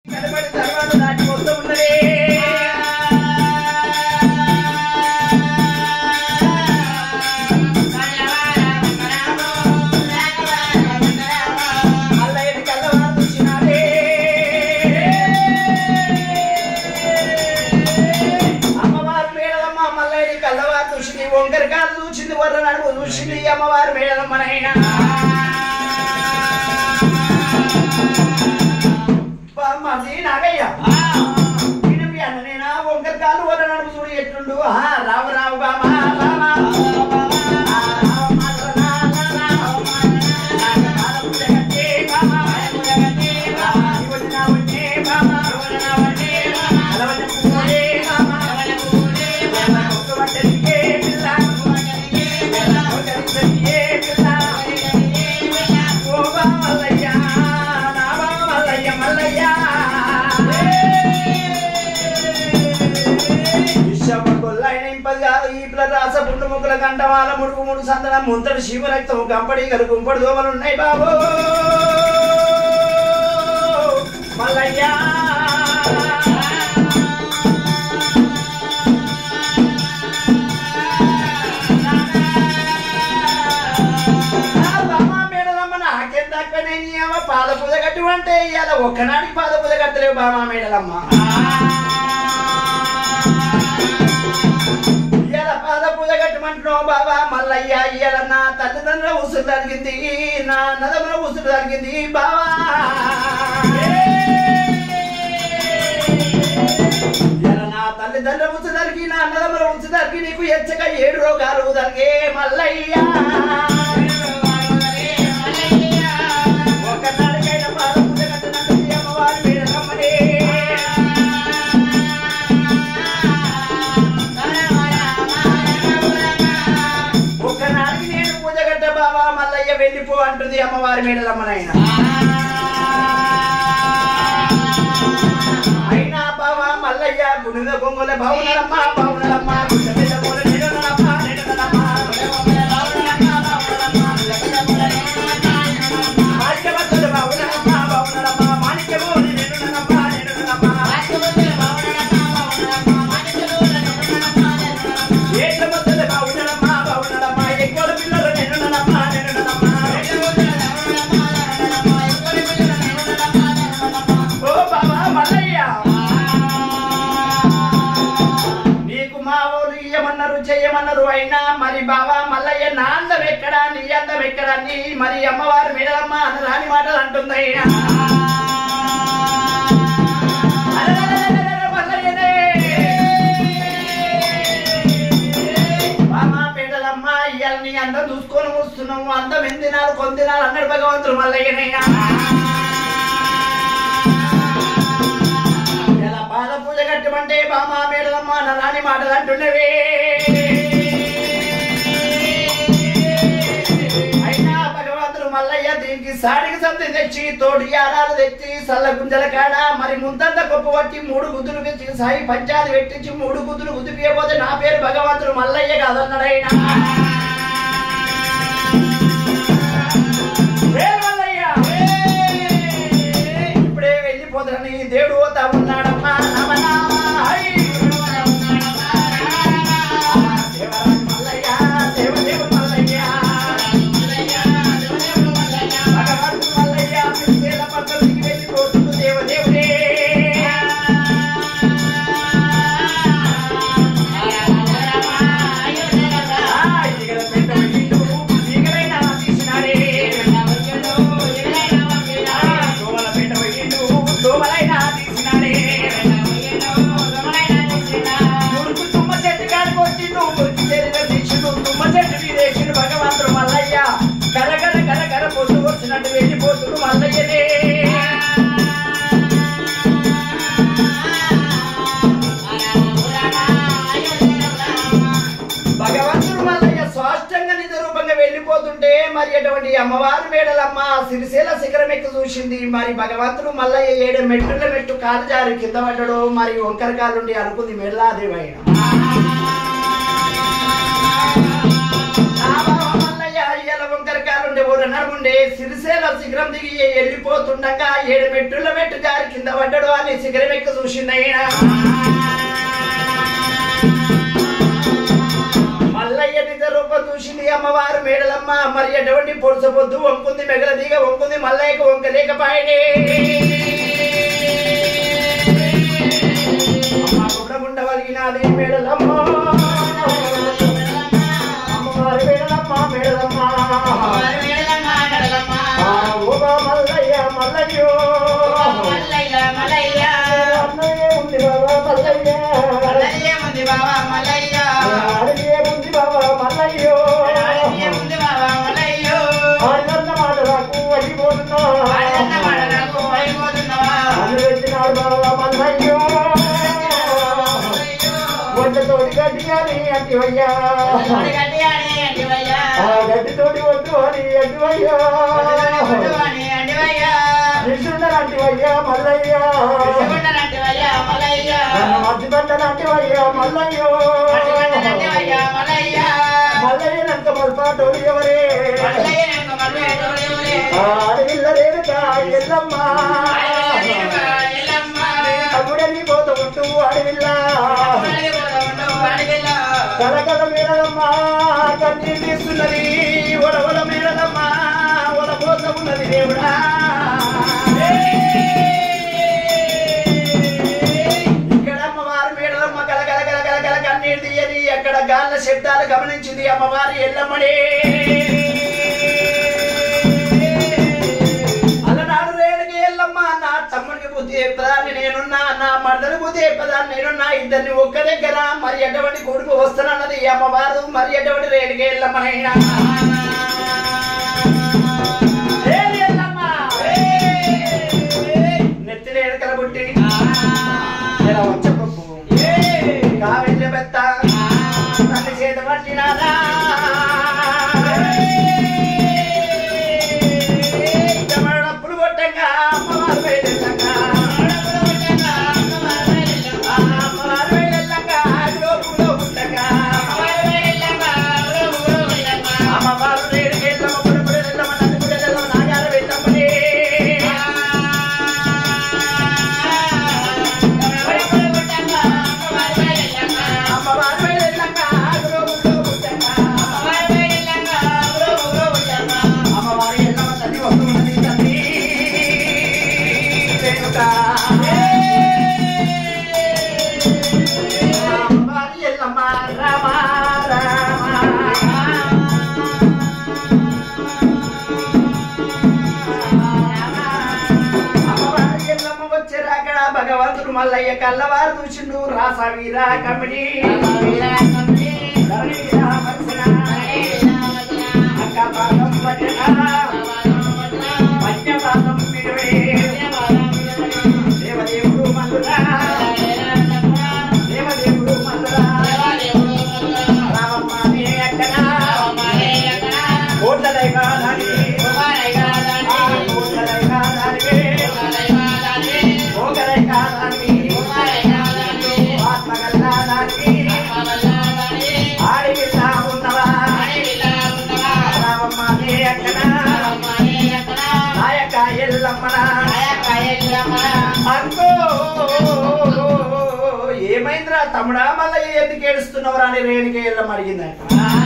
కనబడి తర్వాత దాటి వస్తూ ఉన్నది మల్లయ్యని కళ్ళవారు చూసినారే. అమ్మవారు మేడలమ్మ మల్లయ్యని కళ్ళవారు చూసింది వంకర కాలు చూసింది వర్ర నడుము చూసింది అమ్మవారు మేడలమ్మనైనా మది నాగయ్య నేను మీ అన్ననేనా వంకర కాలు వర్ర నడుము చూడు ఎట్లుండు ఆ, రావు రావు బామా బామా ఆ, రావు మాత్ర నా, నా, నా. రాసపుండు ముగ్గుల గంట వాళ్ళ ముడుగు ముడు సందనం ముంతడు శివ రక్తం గంపడి గలు గుంపడి దోమలు ఉన్నాయి బాబు మల్లయ్యా నా బామ్మ మేడలమ్మ నాకేం తక్కువ నేను ఏమ పాద పూజ కట్టు అంటే ఇవాళ ఒక్కనాడికి పాద పూజ కట్టలేవు బామా మేడలమ్మ ఇవాళ పాద పూజ కట్టమంటున్నావు బాబా మల్లయ్య ఇవాళ నా తల్లిదండ్రుల ఉసురు జరిగింది నా నదముల ఉసురు జరిగింది బావా ఇవాళ నా తల్లిదండ్రుల ఉసు జరిగి నా అన్నదమ్ముల ఉసు జరిగి నీకు ఎచ్చక ఏడు రోగాలు జరిగే మల్లయ్య ఒకనాడికైనా పాద పూజ కట్టనంటే అమ్మవారి మేడలమ్మనే. ఒక్కనాడికి నేను పూజ కట్ట బాబా మల్లయ్య వెళ్ళిపో అంటుంది అమ్మవారి మేడలమ్మనైనా అయినా బావా మల్లయ్య గుడిద గొంగల బావునరమ్మ బావునరమ్మ గుడ్డ మీద మూల నిడనరమ్మ నిడనరమ్మ మాణిక్యవద్దలు బావునరమ్మ బావునరమ్మ మాణిక్యమూలి నిడనరమ్మ నిడనరమ్మ ఏట్లవద్దలు బావునరమ్మ బావునరమ్మ ఎక్కువ పిల్లలు నిడనరమ్మ నిడనరమ్మ ఓ బావా మల్లయ్య నీకు మా ఊరు ఇయ్యమన్నారు చెయ్యమన్నారు అయినా మరి బావా మల్లయ్య నా అందం ఎక్కడా నీ అందం ఎక్కడా నీ మరి అమ్మవారు మీడలమ్మ అని రాని మాటలు అంటుంది అయినా అరెరెరెరెరెరె మల్లయ్యనే. బామా పేదలమ్మ ఇయ్యాల నీ అందం చూసుకొని వస్తున్నావు అందం ఎన్ని దినాలు కొన్ని దినాలు అన్నాడు భగవంతుడు మల్లయ్యనైనా ఎలా పాద పూజ కట్టమంటే బామా మేడలమ్మ నా రాని మాటలు అంటున్నవే అయినా భగవంతుడు మల్లయ్య దీనికి సాడికి సంతి తెచ్చి తోడి యారాలు తెచ్చి సల్ల గుంజల కాడ మరి ముందంత గొప్ప పట్టి మూడు గుద్దులు తెచ్చి సాయి పంచాది పెట్టించి మూడు గుద్దులు గుద్దిపోతే నా పేరు భగవంతుడు మల్లయ్య కాదన్నాడైనా ఏ మల్లయ్య ఇప్పుడే వెళ్ళిపోతానని దేవుడు పోతా ఉన్నాడమ్మా రామనామ హై. దేవరాజు మల్లయ్య, దేవదేవుడు మల్లయ్య. భగవంతుడు మల్లయ్య, పిలిచేల పక్కలకి వెళ్ళిపోతుండు దేవదేవుడే. ఆ, ఈగల పెట్ట పెట్టిండు, ఈగలైనా తీసినాడే. ఆ, దోమల పెట్ట పెట్టిండు, దోమలైనా తీసినాడే. మురుకు తుమ్మ చెట్టు కాడికి వచ్చిండు, మురికి చెరువులో తీసిండు, తుమ్మ చెట్టు మీదేసిండు భగవంతుడు మల్లయ్య గరగర గరగర పొద్దు వచ్చినట్టు వెళ్ళిపోతుడు మల్లయ్యనే భగవంతుడు మల్లయ్య స్వాష్టంగా నిజ రూపంగా వెళ్ళిపోతుంటే మరి అటువంటి అమ్మవారి మేడలమ్మ సిరిసేల శిఖరం ఎక్కి చూసింది మరి భగవంతుడు మల్లయ్య ఏడు మెట్టుల మెట్టు కాలు జారి కింద పడ్డాడు మరి వంకర కాలుండి అనుకుంది మెడలాదేవైన మల్లయ్య ఇయ్యాల వంకర కాలుండి ఊరు నడుముండే సిరిసేల శిఖరం దిగి వెళ్ళిపోతుండగా ఏడు మెట్టుల మెట్టు జారి కింద పడ్డాడు అని శిఖరం ఎక్క చూసిందయ్యా మల్లయ్య నిజ రూపం చూసింది అమ్మవారు మేడలమ్మ మరి ఎటువంటి పొడుస పొద్దు వంకుంది మెగల దిగ వంకుంది మల్లయ్యకు వంకలేకపాయనే అమ్మ గుండగుండ వలిగినాది మేడలమ్మ అమ్మవారి మేడలమ్మ మేడలమ్మ ఆ ఓబా మల్లయ్య మల్లయ్యో అన్నయ్య ఉంది బాబా మల్లయ్య అడిగే ఉంది బాబా మల్లయ్యో ఆడినన్న మాట నాకు అయిపోతున్నా అని పెట్టినాడు బాబా మల్లయ్యో వంటతోటి గడ్డి అని అంటివయ్యా ఆ గడ్డితోటి వద్దు అని అంటివయ్యా నిల్చుండనంటివయ్యా మల్లయ్యా నన్ను మధ్య పంటనంటివయ్యా మల్లయ్యో మల్లయ్య నంత మల్పాటోడు ఎవరే ఆడవిల్ల రేణుకా ఎల్లమ్మ అప్పుడెళ్ళి పోతూ ఉంటూ అడవిల్ల కలకల మేడలమ్మ కన్నీరు తీస్తున్నది ఒడవల మేడలమ్మ ఒడపోత ఉన్నది దేవుడా ఇక్కడ అమ్మవారు మేడలమ్మ కలకల కలకల కల కన్నీరు తీయని ఎక్కడ గాళ్ళ శబ్దాలు గమనించింది అమ్మవారి ఎల్లమ్మడే అలనాడు రేణుకి ఎల్లమ్మ నా తమ్ముడికి బుద్ధి చెప్పదాన్ని నేనున్నా నా మర్దని బుద్ధి చెప్పదాన్ని నేనున్నా ఇద్దరిని ఒక్క దగ్గర మరి ఎటువంటి కొడుకు వస్తానన్నది ఈ అమ్మవారు మరి ఎటువంటి రేణుకి ఎల్లమ్మనైనా ఏది ఎల్లమ్మ? నెత్తి రేణుకల బుట్టి ఇలా వచ్చపప్పు కావెళ్ళ బెత్త తల్లి చేత పట్టినారా డప్పులు కొట్టంగా అమ్మవారు బయలుదేరంగా అమ్మవారు బయలుదేరంగా లోపులో ఉండగా అమ్మవారు రేడు గేట్లమ్మ పుడపుడు వెళ్ళమ్మ నన్ను కూడా వెళ్ళమ్మ నాగారు వెళ్ళమ్మనే అమ్మవారు బయలుదేరంగా లోపులో ఉండగా అమ్మవారి ఎల్లమ్మ తల్లి వస్తున్నది తల్లి రేణుక. అమ్మవారి ఎల్లమ్మ రామ రామ. అమ్మవారి ఎల్లమ్మ వచ్చారు అక్కడ భగవంతుడు మల్లయ్య కల్లవారు చూసిండు రాస వీర కమిడి ధరణి వీర మత్సన. అక్క పాదం భజన. పంచపాదం విడువే. దేవదేవుడు మందురా దేవదేవుడు మందురా రామమ్మ నీ అక్కన కోట్ల దైవాదాని ఆ కోట్ల దైవాదానివే భోగదైవాదాని ఆత్మగల్లాదాని ఆడివిల్లా ఉన్నవా రామమ్మ నీ అక్కన నాయక ఎల్లమ్మన అంకో ఏమైందిరా తమ్ముడా మళ్ళీ ఎందుకు ఏడుస్తున్నావురా అని రేణుకి ఎల్లమ్మ అడిగిందంట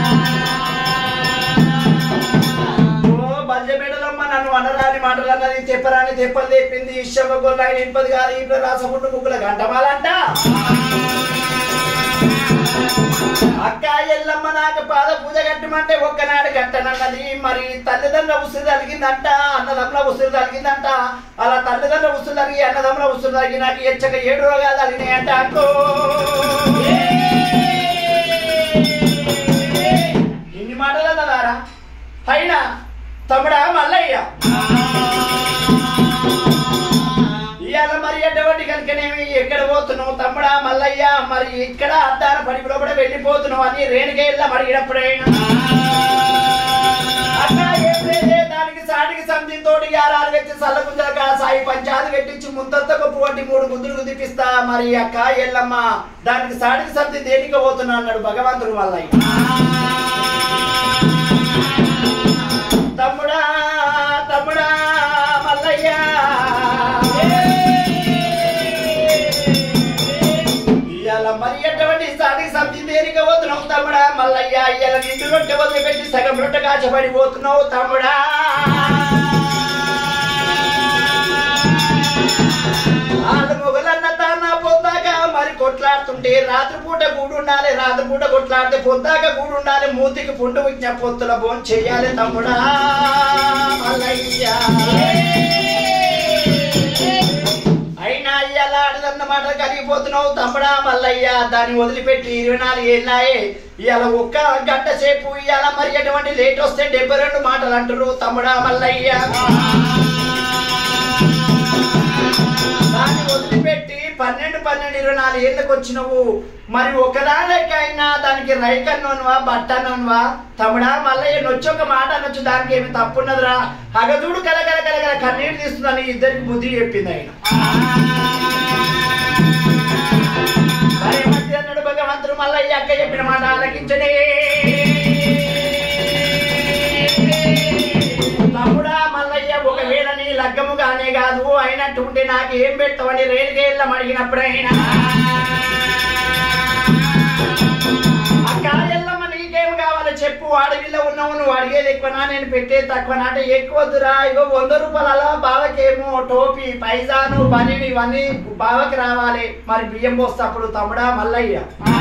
ఓ బల్జమేడలమ్మ నన్ను అనరాని మాటలు అన్నది చెప్పరాని తెప్పలు తెప్పింది ఇష్టమ గొల్ల ఇంపది కాదు ఇప్పుడు రాసముట్టు ముగ్గుల గంటమాలంట అక్క ఎల్లమ్మ నాకు పాద పూజ కట్టమంటే ఒక్కనాడు కట్టనన్నది మరి తల్లిదండ్రుల ఉసురు తలిగిందంట అన్నదమ్ముల ఉసురు తలిగిందంట అలా తల్లిదండ్రుల ఉసురు తలిగి అన్నదమ్ముల ఉసురు తలిగి నాకు ఎచ్చక ఏడు రోగాలు తగినాయంట అక్కో ఇన్ని మాటలు అన్నదారా పైన తమ్ముడా మల్లయ్య ఇవాళ మరి ఎటువంటి కనుకనేమి ఎక్కడ పోతున్నావు తమ్ముడా మల్లయ్య మరి ఇక్కడ అద్దాల పడిపులో కూడా వెళ్ళిపోతున్నావు అని రేణుకేళ్ళ అడిగినప్పుడైనా అక్కడ ఏం లేదే దానికి సాటికి సంధిని తోటి యారాలు పెట్టి సల్లగుంజల కాడ సాయి పంచాది పెట్టించి ముందంతా గొప్ప వంటి మూడు గుద్దులు గుదిపిస్తా మరి అక్క ఎల్లమ్మ దానికి సాటికి సంధి దేనికి పోతున్నా అన్నాడు భగవంతుడు మల్లయ్య తమ్ముడా తమ్ముడా మల్లయ్య ఇవాళ మరి ఎటువంటి సాటి సబ్జీ దేనిగా పోతున్నావు తమ్ముడా మల్లయ్య ఇవాళ నిండు రొట్టె వదిలిపెట్టి సగం రొట్టె కాచబడి పోతున్నావు తమ్ముడా ఆడు మొగలన్న తాన పొద్దాక మరి కొట్లాడుతుంటే రాత్రిపూట గూడు ఉండాలి రాత్రిపూట కొట్లాడితే పొద్దాక గూడు ఉండాలి మూతికి పుండు విజ్ఞ పొత్తుల బోన్ చెయ్యాలి తమ్ముడా మల్లయ్య అయినా ఇయ్యాల ఆడదన్నమాట కలిగిపోతున్నావు తమ్ముడా మల్లయ్య దాన్ని వదిలిపెట్టి ఇరవై నాలుగు ఏళ్ళాయే ఇవాళ ఒక్క గంట సేపు ఇవాళ మరి ఎటువంటి లేట్ వస్తే డెబ్బై రెండు మాటలు అంటారు తమ్ముడా మల్లయ్య దాన్ని వదిలిపెట్టి పన్నెండు పన్నెండు ఇరవై నాలుగు ఏళ్ళకి వచ్చినవు మరి ఒకదానికైనా దానికి రైకన్నోనువా బట్టన్నోనువా తమ్ముడా మల్లయ్య నొచ్చి ఒక మాట అనొచ్చు దానికి ఏమి తప్పున్నదిరా అగదుడు కలగల కలగల కన్నీరు తీస్తుందని ఇద్దరికి బుద్ధి చెప్పింది ఆయన మరి మధ్య అన్నాడు భగవంతుడు మల్లయ్య అక్క చెప్పిన మాట ఆలకించడే తమ్ముడా మల్లయ్య ఒకవేళ నీ లగ్గముగానే కాదు అయినట్టు ఉంటే నాకు ఏం పెట్టవని రేలుగేళ్ళం అడిగినప్పుడైనా అక్క ఎల్లమ్మ నీకేం కావాలో చెప్పు అడవిలో ఉన్నావు నువ్వు అడిగేది ఎక్కువనా నేను పెట్టేది తక్కువనా అంటే ఎక్కువద్దురా ఇగో వంద రూపాయల బావకేమో టోపీ పైజాను బనీని ఇవన్నీ బావకి రావాలి మరి బియ్యం పోస్తే అప్పుడు తమ్ముడా మల్లయ్య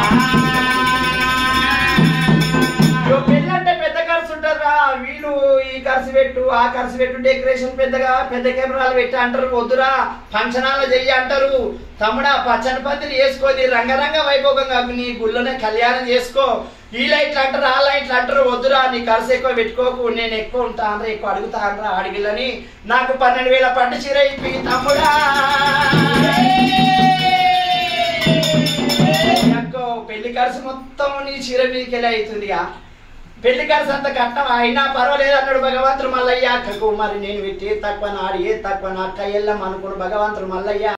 ఇగో పెళ్ళంటే పెద్ద ఖర్చు ఉంటుందా వీళ్ళు ఈ ఖర్చు పెట్టు ఆ ఖర్చు పెట్టు డెకరేషన్ పెద్దగా పెద్ద కెమెరాలు పెట్టి అంటారు వద్దురా ఫంక్షనాలు చెయ్యి అంటారు తమ్ముడా పచ్చని పందిరి వేసుకోది రంగరంగ వైభోగంగా నీ గుళ్ళోనే కళ్యాణం చేసుకో ఈ లైట్లు అంటారు ఆ లైట్లు అంటారు వద్దురా నీ ఖర్చు ఎక్కువ పెట్టుకోకు నేను ఎక్కువ ఉంటా అనరా ఎక్కువ అడుగుతా అనరా అడిగిలని నాకు పన్నెండు వేల పట్టు చీర ఇప్పి తమ్ముడా అక్కో పెళ్లి ఖర్చు మొత్తం నీ చీర మీదకి అవుతుందిగా పెళ్లి ఖర్చు అంత కట్టం అయినా పర్వాలేదు అన్నాడు భగవంతుడు మల్లయ్య అక్కకు మరి నేను పెట్టి ఏ తక్కువ నాడు ఏ తక్కువ నా అక్క ఎల్లం అనుకుని భగవంతుడు మల్లయ్య